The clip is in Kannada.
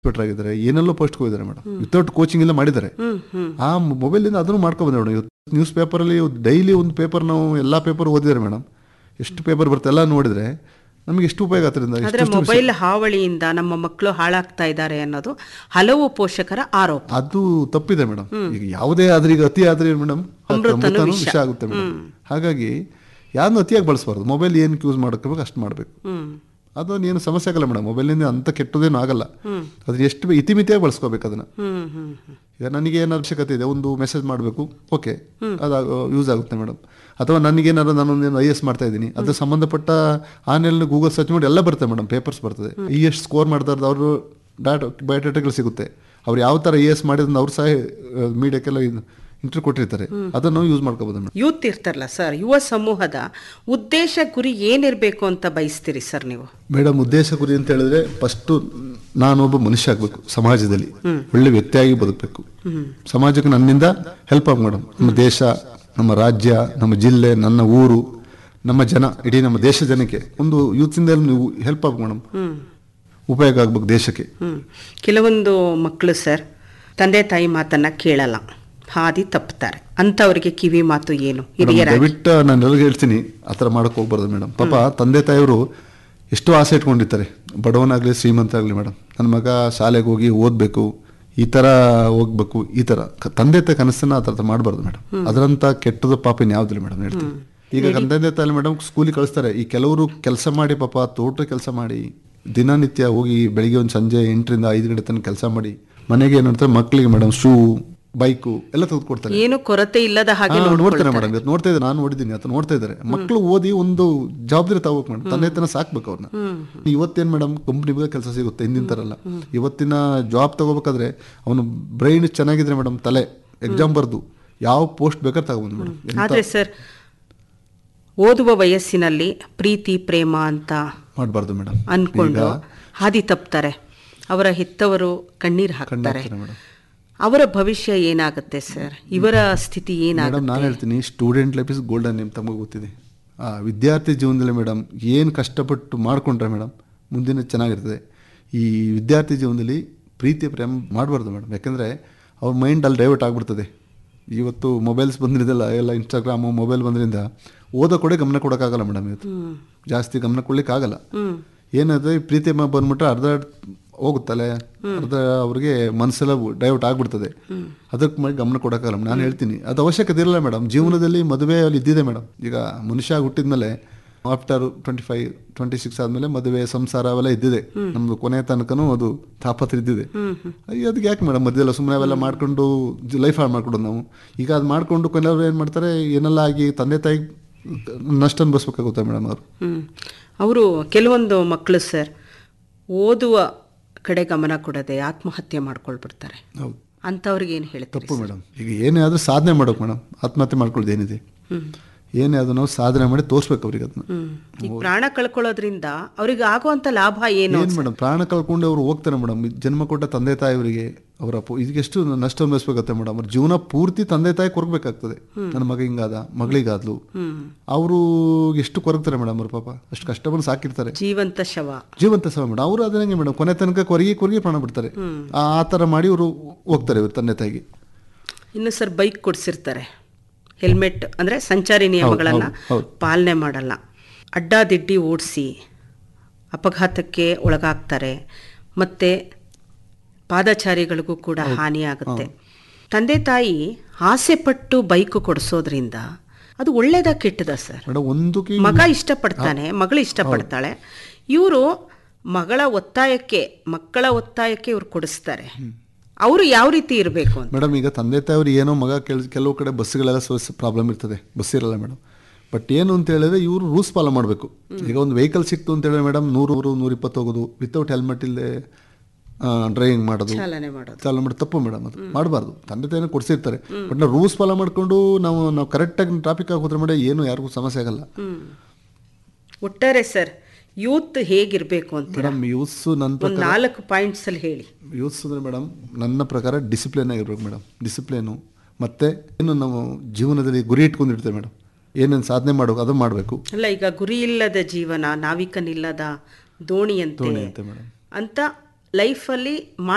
ಇನ್ಸ್ಪೆಕ್ಟರ್ ಆಗಿದ್ದಾರೆ ಏನೆಲ್ಲೋ ಪೋಸ್ಟ್ ಹೋಗಿದ್ದಾರೆ ಮೇಡಮ್ ವಿತೌಟ್ ಕೋಚಿಂಗ್ ಎಲ್ಲ ಮಾಡಿದ್ದಾರೆ ಆ ಮೊಬೈಲ್ ಇಂದ ಅದನ್ನು ಮಾಡ್ಕೊಬಂದ್ರೆ ಮೇಡಮ್ ಇವತ್ತು ನ್ಯೂಸ್ ಪೇಪರಲ್ಲಿ ಡೈಲಿ ಒಂದು ಪೇಪರ್ ನಾವು ಎಲ್ಲಾ ಪೇಪರ್ ಓದಿದ್ದಾರೆ ಮೇಡಮ್ ಎಷ್ಟು ಪೇಪರ್ ಬರುತ್ತೆ ಎಲ್ಲ ನೋಡಿದ್ರೆ ನಮಗೆ ಎಷ್ಟು ಉಪಯೋಗ ಆಗ್ತದೆ ಆದ್ರೆ ಮೊಬೈಲ್ ಹಾವಳಿಯಿಂದ ನಮ್ಮ ಮಕ್ಕಳು ಹಾಳಾಗ್ತಾ ಇದ್ದಾರೆ ಅನ್ನೋದು ಹಲವು ಪೋಷಕರ ಆರೋಪ ಅದು ತಪ್ಪಿದೆ ಮೇಡಮ್ ಈಗ ಯಾವುದೇ ಆದ್ರೆ ಈಗ ಅತಿ ಆದ್ರೆ ಮೇಡಮ್ ಅಮೃತನೂ ವಿಷ. ವಿಷ ಆಗುತ್ತೆ ಮೇಡಮ್ ಹಾಗಾಗಿ ಯಾರನ್ನು ಅತಿಯಾಗಿ ಬಳಸಬಾರ್ದು ಮೊಬೈಲ್ ಏನಕ್ಕೆ ಯೂಸ್ ಮಾಡ್ಕೋಬೇಕು ಅಷ್ಟು ಮಾಡಬೇಕು ಹ್ಮ್ ಅದು ಏನು ಸಮಸ್ಯೆ ಆಗಲ್ಲ ಮೇಡಮ್ ಮೊಬೈಲಿಂದ ಅಂತ ಕೆಟ್ಟದೇನು ಆಗಲ್ಲ ಅದ್ರ ಎಷ್ಟು ಬೇ- ಇತಿಮಿತಿಯಾಗಿ ಬಳಸ್ಕೋಬೇಕು ಅದನ್ನ ಹ್ಮ್ ಹ್ಮ್ ಹ್ಮ್. ಈಗ ನನಗೆ ಏನು ಅವಶ್ಯಕತೆ ಇದೆ ಒಂದು ಮೆಸೇಜ್ ಮಾಡಬೇಕು ಓಕೆ ಅದು ಯೂಸ್ ಆಗುತ್ತೆ ಮೇಡಮ್ ಅಥವಾ ನನಗೇನಾದ್ರು ನಾನೊಂದೇನು ಐ ಎಸ್ ಮಾಡ್ತಾ ಇದ್ದೀನಿ ಅದ್ರ ಸಂಬಂಧಪಟ್ಟ ಆನ್ಲೈನ್ ಗೂಗಲ್ ಸರ್ಚ್ ಮಾಡಿ ಎಲ್ಲ ಬರುತ್ತೆ ಮೇಡಮ್ ಪೇಪರ್ಸ್ ಬರ್ತದೆ ಈ ಎಷ್ಟು ಸ್ಕೋರ್ ಮಾಡ್ತಾ ಇರೋದು ಅವರು ಡಾಟಾ ಬಯೋಡಾಟಾಗಳು ಸಿಗುತ್ತೆ ಅವ್ರು ಯಾವ ಥರ ಐ ಎಸ್ ಮಾಡಿದ್ರೆ ಅವ್ರು ಸಹ ಮೀಡಿಯಾಕ್ಕೆಲ್ಲ ಇಂಟರ್ವ್ಯೂ ಕೊಟ್ಟಿರ್ತಾರೆ ಅದನ್ನು ಯೂಸ್ ಮಾಡ್ಕೋಬೋದು ಮೇಡಮ್ ಯೂತ್ ಇರ್ತಾರಲ್ಲ ಸರ್ ಯುವ ಸಮೂಹದ ಉದ್ದೇಶ ಗುರಿ ಏನಿರ್ಬೇಕು ಅಂತ ಬಯಸ್ತೀರಿ ಸರ್ ನೀವು ಮೇಡಮ್ ಉದ್ದೇಶ ಗುರಿ ಅಂತ ಹೇಳಿದ್ರೆ ಫಸ್ಟು ನಾನೊಬ್ಬ ಮನುಷ್ಯ ಆಗಬೇಕು ಸಮಾಜದಲ್ಲಿ ಒಳ್ಳೆ ವ್ಯಕ್ತಿಯಾಗಿ ಬದುಕಬೇಕು ಸಮಾಜಕ್ಕೆ ನನ್ನಿಂದ ಹೆಲ್ಪ್ ಆಗ ಮೇಡಮ್ ನಮ್ಮ ದೇಶ ನಮ್ಮ ರಾಜ್ಯ ನಮ್ಮ ಜಿಲ್ಲೆ ನನ್ನ ಊರು ನಮ್ಮ ಜನ ಇಡೀ ನಮ್ಮ ದೇಶ ಜನಕ್ಕೆ ಒಂದು ಯೂತ್ಸಿಂದ ನೀವು ಹೆಲ್ಪ್ ಆಗ್ಬೇಕು ಮೇಡಮ್ ಉಪಯೋಗ ಆಗ್ಬೇಕು ದೇಶಕ್ಕೆ ಹ್ಮ್ ಕೆಲವೊಂದು ಮಕ್ಕಳು ಸರ್ ತಂದೆ ತಾಯಿ ಮಾತನ್ನ ಕೇಳಲ್ಲ ಹಾದಿ ತಪ್ಪುತ್ತಾರೆ ಅಂಥವ್ರಿಗೆ ಕಿವಿ ಮಾತು ಏನು ಮೇಡಮ್, ಹಿರಿಯರಾಗಿ ದಯವಿಟ್ಟು ನಾನು ಎಲ್ರಿಗೂ ಹೇಳ್ತೀನಿ ಆ ಥರ ಮಾಡಕ್ ಹೋಗ್ಬಾರ್ದು ಮೇಡಮ್ ಪಾಪ ತಂದೆ ತಾಯಿಯವರು ಎಷ್ಟೋ ಆಸೆ ಇಟ್ಕೊಂಡಿರ್ತಾರೆ ಬಡವನಾಗ್ಲಿ ಶ್ರೀಮಂತ ಆಗಲಿ ಮೇಡಮ್ ನನ್ನ ಮಗ ಶಾಲೆಗೆ ಹೋಗಿ ಓದಬೇಕು ಈ ಥರ ಹೋಗ್ಬೇಕು ಈ ಥರ ಕ- ತಂದೆ ತಾಯಿ ಕನಸನ್ನ ಆ ಥರ ಮಾಡಬಾರ್ದು ಮೇಡಮ್ ಅದರಂತ ಕೆಟ್ಟದ ಪಾಪ ಯಾವ್ದಿಲ್ಲ ಮೇಡಮ್ ಹೇಳ್ತೀನಿ ಈಗ ತಂದೆ ತಾಯಿ ಮೇಡಮ್ ಸ್ಕೂಲಿಗೆ ಕಳಿಸ್ತಾರೆ ಈ ಕೆಲವರು ಕೆಲಸ ಮಾಡಿ ಪಾಪ ತೋಟ ಕೆಲಸ ಮಾಡಿ ದಿನನಿತ್ಯ ಹೋಗಿ ಬೆಳಿಗ್ಗೆ ಒಂದು ಸಂಜೆ ಎಂಟರಿಂದ ಐದು ಗಂಟೆ ತನಕ ಕೆಲಸ ಮಾಡಿ ಮನೆಗೆ ಏನು ಮಾಡ್ತಾರೆ ಮಕ್ಕಳಿಗೆ ಮೇಡಮ್ ಶೂ ಬೈಕು ಎಲ್ಲ ತೆಗೆದುಕೊಡ್ತಾರೆ ಏನು ಕೊರತೆ ಇಲ್ಲದ ಹಾಗೆ ಹಾ, ನೋಡ್ತಾರೆ ನೋಡ್ಕೊಳ್ತಾರೆ ಮೇಡಮ್ ಇವತ್ತು ನೋಡ್ತಾ ಇದ್ದಾರೆ ನಾನು ನೋಡಿದ್ದೀನಿ ಆತ ನೋಡ್ತಾ ಇದ್ದಾರೆ ಮಕ್ಕಳು ಓದಿ ಒಂದು ಜವಾಬ್ದಾರಿ ತಗೋಬೇಕು ಮೇಡಮ್ ತಂದೆ ತನ ಸಾಕ್ಬೇಕು ಅವ್ರನ್ನ ಇವತ್ತೇನ್ ಮೇಡಮ್ ಕಂಪ್ನಿ ಕೆಲಸ ಸಿಗುತ್ತೆ ಹಿಂದಿನ ತರ ಅಲ್ಲ ಇವತ್ತಿನ ಜಾಬ್ ತಗೋಬೇಕಾದ್ರೆ ಅವನು ಬ್ರೈನ್ ಚೆನ್ನಾಗಿದ್ರೆ ಮೇಡಮ್ ತಲೆ ಎಕ್ಸಾಮ್ ಬರ್ದು ಯಾವ ಪೋಸ್ಟ್ ಬೇಕಾದ್ರೆ ತಗೊಬಂದು ಮೇಡಮ್ ಆದ್ರೆ ಸರ್ ಓದುವ ವಯಸ್ಸಿನಲ್ಲಿ ಪ್ರೀತಿ ಪ್ರೇಮ ಅಂತ ಮಾಡಬಾರ್ದು ಮೇಡಮ್ ಅನ್ಕೊಂಡು ಹಾದಿ ತಪ್ತಾರೆ ಅವರ ಹೆತ್ತವರು ಕಣ್ಣೀರು ಹಾಕ್ತಾರೆ ಹಾಕ್ತಾರೆ ಮೇಡಮ್. ಅವರ ಭವಿಷ್ಯ ಏನಾಗುತ್ತೆ ಸರ್ ಇವರ ಸ್ಥಿತಿ ಮೇಡಮ್ ಏನಾಗುತ್ತೆ ನಾನು ಹೇಳ್ತೀನಿ student life is golden name ತಮಗೆ ಗೊತ್ತಿದೆ ಆ ವಿದ್ಯಾರ್ಥಿ ಜೀವನದಲ್ಲಿ ಮೇಡಮ್ ಏನು ಕಷ್ಟಪಟ್ಟು ಮಾಡ್ಕೊಂಡ್ರೆ ಮೇಡಮ್ ಮುಂದಿನ ಚೆನ್ನಾಗಿರ್ತದೆ ಈ ವಿದ್ಯಾರ್ಥಿ ಜೀವನದಲ್ಲಿ ಪ್ರೀತಿ ಪ್ರೇಮ ಮಾಡಬಾರ್ದು ಮೇಡಮ್ ಯಾಕಂದರೆ ಅವ್ರ ಮೈಂಡ್ ಅಲ್ಲಿ ಡೈವರ್ಟ್ ಆಗಿಬಿಡ್ತದೆ ಇವತ್ತು ಮೊಬೈಲ್ಸ್ ಬಂದಿರೋದಲ್ಲ ಎಲ್ಲ ಇನ್ಸ್ಟಾಗ್ರಾಮು ಮೊಬೈಲ್ ಬಂದ್ರಿಂದ ಓದೋ ಕಡೆ ಗಮನ ಕೊಡೋಕ್ಕಾಗಲ್ಲ ಮೇಡಮ್ ಇವತ್ತು ಜಾಸ್ತಿ ಗಮನ ಕೊಡ್ಲಿಕ್ಕಾಗಲ್ಲ ಏನಾದ್ರೆ ಈ ಪ್ರೀತಿ ಮ- ಬಂದ್ಬಿಟ್ರೆ ಅರ್ಧ ಹೋಗುತ್ತಲ್ಲ ಅರ್ಧ ಅವ್ರಿಗೆ ಮನಸ್ಸೆಲ್ಲ ಡೈವರ್ಟ್ ಆಗ್ಬಿಡ್ತದೆ ಅದಕ್ಕೆ ಮಾಡಿ ಗಮನ ಕೊಡೋಕ್ಕಾಗಲ್ಲ ನಾನು ಹೇಳ್ತೀನಿ ಅದು ಅವಶ್ಯಕತೆ ಇರಲ್ಲ ಮೇಡಮ್ ಜೀವನದಲ್ಲಿ ಮದುವೆ ಅಲ್ಲಿ ಇದ್ದಿದೆ ಮೇಡಮ್ ಈಗ ಮನುಷ್ಯ ಹುಟ್ಟಿದ್ಮೇಲೆ after twenty five twenty six ಆದ್ಮೇಲೆ ಮದುವೆ ಸಂಸಾರ ಅವೆಲ್ಲ ಇದ್ದಿದೆ ನಮ್ದು ಕೊನೆ ತನಕನೂ ಅದು ತಾಪತ್ರ ಇದ್ದಿದೆ ಅಯ್ಯೋ, ಅದಕ್ಕೆ ಯಾಕೆ ಮೇಡಮ್ ಮಧ್ಯೆಲ್ಲ ಸುಮ್ಮನೆ ಅವೆಲ್ಲ ಮಾಡ್ಕೊಂಡು ಲೈಫ್ ಹಾಳು ಮಾಡ್ಕೊಡೋದು ನಾವು ಈಗ ಅದು ಮಾಡ್ಕೊಂಡು ಕೊನೆಯವ್ರು ಏನು ಮಾಡ್ತಾರೆ ಏನೆಲ್ಲ ಆಗಿ ತಂದೆ ತಾಯಿ ನಷ್ಟ ಅನ್ಭವಿಸ್ಬೇಕಾಗುತ್ತೆ ಮೇಡಮ್ ಅವರು ಹ್ಮ್ ಅವರು ಕೆಲವೊಂದು ಮಕ್ಕಳು ಸರ್ ಓದುವ ಕಡೆ ಗಮನ ಕೊಡದೆ ಆತ್ಮಹತ್ಯೆ ಮಾಡ್ಕೊಳ್ಬಿಡ್ತಾರೆ ಹೌದು ಅಂಥವ್ರಿಗೆ ಏನು ಹೇಳ್ತೀರಿ ತಪ್ಪು ಮೇಡಮ್ ಈಗ ಏನೇ ಆದ್ರೂ ಸಾಧನೆ ಮಾಡೋಕೆ ಮೇಡಮ್ ಆತ್ಮಹತ್ಯೆ ಮಾಡ್ಕೊಳ್ಳೋದು ಏನಿದೆ ಏನೇ ಅದು ನಾವು ಸಾಧನೆ ಮಾಡಿ ತೋರಿಸ್ಬೇಕು ಅವ್ರಿಗೆ ಅದನ್ನ ಹ್ಮ್ ಈಗ ಪ್ರಾಣ ಕಳ್ಕೊಳ್ಳೋದ್ರಿಂದ ಅವ್ರಿಗೆ ಆಗುವಂತ ಲಾಭ ಏನು ಏನ್ ಮೇಡಮ್ ಪ್ರಾಣ ಕಳ್ಕೊಂಡು ಅವ್ರು ಹೋಗ್ತಾರೆ ಮೇಡಮ್ ಜನ್ಮ ಕೊಟ್ಟ ತಂದೆ ತಾಯಿಯವರಿಗೆ ಅವರ ಪು- ಇದಕ್ಕೆಷ್ಟು ನಷ್ಟ ಅನುಭವಿಸ್ಬೇಕಾಗತ್ತೆ ಮೇಡಮ್ ಅವ್ರ ಜೀವನ ಪೂರ್ತಿ ತಂದೆ ತಾಯಿ ಕೊರಗಬೇಕಾಗ್ತದೆ ನನ್ನ ಮಗ ಹಿಂಗಾದ ಮಗಳಿಗಾದ್ಲು ಅವರು ಎಷ್ಟು ಕೊರಗ್ತಾರೆ ಮೇಡಮ್ ಅವ್ರ ಪಾಪ ಅಷ್ಟು ಕಷ್ಟ ಬಂದು ಸಾಕಿರ್ತಾರೆ ಜೀವಂತ ಶವ ಜೀವಂತ ಸಹ ಮೇಡಮ್ ಅವರು ಅದಂಗೆ ಮೇಡಮ್ ಕೊನೆ ತನಕ ಕೊರಗಿ ಕೊರಗಿ ಪ್ರಾಣ ಬಿಡ್ತಾರೆ ಆ ಆ ಥರ ಮಾಡಿ ಅವರು ಹೋಗ್ತಾರೆ ಇವ್ರ ತಂದೆ ತಾಯಿಗೆ ಇನ್ನು ಸರ್ ಬೈಕ್ ಕೊಡ್ಸಿರ್ತಾರೆ ಹೆಲ್ಮೆಟ್ ಅಂದ್ರೆ ಸಂಚಾರಿ ನಿಯಮಗಳನ್ನ ಹೌದು, ಹೌದು. ಪಾಲನೆ ಮಾಡಲ್ಲ ಅಡ್ಡಾದಿಡ್ಡಿ ಓಡಿಸಿ ಅಪಘಾತಕ್ಕೆ ಒಳಗಾಗ್ತಾರೆ ಮತ್ತೆ ಪಾದಚಾರಿಗಳಿಗೂ ಕೂಡ ಹಾನಿಯಾಗುತ್ತೆ ತಂದೆ ತಾಯಿ ಆಸೆ ಪಟ್ಟು ಬೈಕ್ ಕೊಡಿಸೋದ್ರಿಂದ ಅದು ಒಳ್ಳೇದ ಕೆಟ್ಟದ ಸರ್ ಮೇಡಮ್ ಒಂದಕ್ಕೆ ಮಗ ಇಷ್ಟಪಡ್ತಾನೆ ಮಗಳು ಇಷ್ಟಪಡ್ತಾಳೆ ಇವರು ಮಗಳ ಒತ್ತಾಯಕ್ಕೆ ಮಕ್ಕಳ ಒತ್ತಾಯಕ್ಕೆ ಇವ್ರು ಕೊಡಿಸ್ತಾರೆ ಅವರು ಯಾವ ರೀತಿ ಇರಬೇಕು ಅಂತ ಮೇಡಮ್ ಈಗ ತಂದೆ ತಾಯಿಯವ್ರು ಏನೋ ಮಗ ಕೆಲ್ ಕೆಲವು ಕಡೆ ಬಸ್ಗಳೆಲ್ಲ ಪ್ರಾಬ್ಲಮ್ ಇರ್ತದೆ ಬಸ್ ಇರಲ್ಲ ಮೇಡಮ್ ಬಟ್ ಏನು ಅಂತ ಹೇಳಿದ್ರೆ ಇವರು ರೂಲ್ಸ್ ಫಾಲೋ ಮಾಡಬೇಕು ಈಗ ಒಂದು ವೆಹಿಕಲ್ ಸಿಕ್ತು ಅಂತ ಹೇಳಿದ್ರೆ ಮೇಡಮ್ ನೂರು ನೂರು ನೂರ ಇಪ್ಪತ್ತು ಹೋಗೋದು ವಿತೌಟ್ ಹೆಲ್ಮೆಟ್ ಇಲ್ಲದೆ ಡ್ರೈವಿಂಗ್ ಮಾಡೋದು ಚಾಲನೆ ಮಾಡೋದು ಚಾಲನೆ ಮಾಡಿ ತಪ್ಪು ಮೇಡಮ್ ಅದು ಮಾಡಬಾರ್ದು ತಂದೆ ತಾಯಿನ ಕೊಡಿಸಿರ್ತಾರೆ ಬಟ್ ನಾವು ರೂಲ್ಸ್ ಫಾಲೋ ಮಾಡ್ಕೊಂಡು ನಾವು ನಾವು ಕರೆಕ್ಟಾಗಿ ಟ್ರಾಫಿಕ್ ಆಗಿ ಹೋದ್ರೆ ಮೇಡಮ್ ಏನು ಯಾರಿಗೂ ಸಮಸ್ಯೆ ಆಗಲ್ಲ ಒಟ್ಟಾರೆ ಸರ್ ಯೂತ್ ಹೇಗಿರ್ಬೇಕು ಅಂತ ಮೇಡಮ್ ಯೂಸ್ ನನ್ನ ಒಂದು ನಾಲ್ಕು ಪಾಯಿಂಟ್ಸ್ ಅಲ್ಲಿ ಹೇಳಿ ಯೂಸ್ ಅಂದರೆ ಮೇಡಮ್ ನನ್ನ ಪ್ರಕಾರ ಡಿಸಿಪ್ಲಿನ್ ಆಗಿರ್ಬೇಕು ಮೇಡಮ್ ಡಿಸಿಪ್ಲಿನು ಮತ್ತು ಏನು ನಾವು ಜೀವನದಲ್ಲಿ ಗುರಿ ಇಟ್ಕೊಂಡಿರ್ತೇವೆ ಮೇಡಮ್ ಏನೇನು ಸಾಧನೆ ಮಾಡಬೇಕು ಅದು ಮಾಡಬೇಕು ಅಲ್ಲ ಈಗ ಗುರಿ ಇಲ್ಲದ ಜೀವನ ನಾವಿಕನಿಲ್ಲದ ದೋಣಿಯಂತೆ ದೋಣಿಯಂತೆ ಮೇಡಮ್ ಅಂತ ಲೈಫಲ್ಲಿ